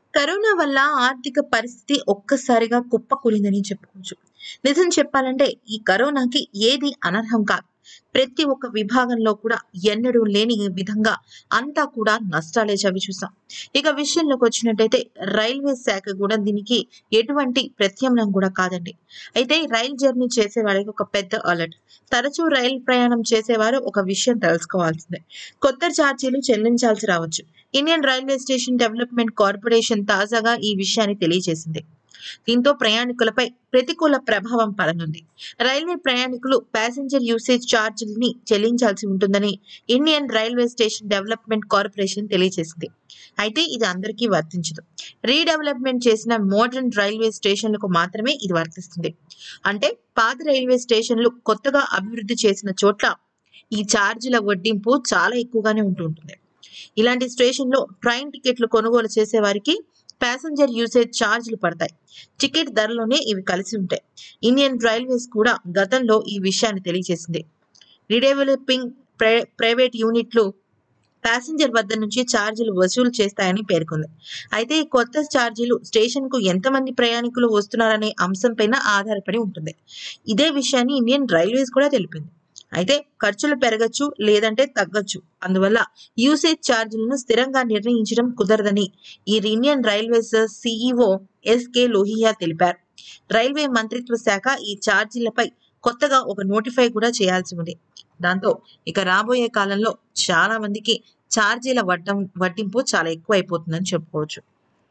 Corona వల్ల ఆర్థిక పరిస్థితి ఒక్కసారిగా కుప్పకూలిందని చెప్పుకోవచ్చు. నిజం చెప్పాలంటే ఈ కరోనాకి ఏది అనర్హం కాదు. ప్రతి ఒక్క విభాగంలో కూడా ఎన్నడూ లేని విధంగా అంతా కూడా నష్టాలే చవిచూసాం. ఇక విషయంలోకి వచ్చినట్టయితే రైల్వే శాఖ కూడా దీనికి ఎటువంటి ప్రత్యామ్నాయం కూడా కాదండి. అయితే రైలు జర్నీ చేసే వాళ్ళకి ఒక పెద్ద అలర్ట్. తరచూ రైలు ప్రయాణం చేసేవారు ఒక విషయం తెలుసుకోవాల్సిందే. కొత్త ఛార్జీలు చెల్లించాల్సి రావచ్చు. Indian railway station development corporation తాజాగా ఈ విషయాన్ని తెలియజేసింది. దీంతో ప్రయాణికులపై ప్రతికూల ప్రభావం పడనుంది. రైల్వే ప్రయాణికులు ప్యాసింజర్ యూసేజ్ ఛార్జీలని చెల్లించాల్సి ఉంటుందని Indian railway station development corporation తెలియజేసింది. అయితే ఇది అందరికీ వర్తించదు. రీడెవలప్మెంట్ చేసిన మోడర్న్ రైల్వే స్టేషన్లకు మాత్రమే ఇది వర్తిస్తుంది. అంటే పాత రైల్వే స్టేషన్లు కొత్తగా అభివృద్ధి చేసిన చోట్ల ఈ ఛార్జీల వడ్డింపు చాలా ఎక్కువగానే ఉంటూ ఉంటుంది. ఇలాంటి స్టేషన్‌లో ట్రైన్ టికెట్లు కొనుగోలు చేసేవారికి ప్యాసింజర్ యూసేజ్ ఛార్జీలు పడతాయి. టికెట్ ధరలోనే ఇవి కలిసి ఉంటాయి. ఇండియన్ రైల్వేస్ కూడా గతంలో ఈ విషయాన్ని తెలియజేసింది. రీడెవలపింగ్ ప్రై ప్రైవేట్ యూనిట్లు ప్యాసింజర్ వద్ద నుంచి ఛార్జీలు వసూలు చేస్తాయని పేర్కొంది. అయితే ఈ కొత్త ఛార్జీలు స్టేషన్‌కు ఎంతమంది ప్రయాణికులు వస్తున్నారనే అంశంపైన ఆధారపడి ఉంటుంది. ఇదే విషయాన్ని ఇండియన్ రైల్వేస్ కూడా తెలిపింది. అయితే ఖర్చులు పెరగొచ్చు లేదంటే తగ్గొచ్చు. అందువల్ల యూసేజ్ ఛార్జీలను స్థిరంగా నిర్ణయించడం కుదరదని ఈ Indian railways CEO S K తెలిపారు. రైల్వే మంత్రిత్వ శాఖ ఈ ఛార్జీలపై కొత్తగా ఒక నోటిఫై కూడా చేయాల్సి ఉంది. దాంతో ఇక రాబోయే కాలంలో చాలా మందికి ఛార్జీల వడ్డం వడ్డింపు చాలా ఎక్కువైపోతుందని చెప్పుకోవచ్చు.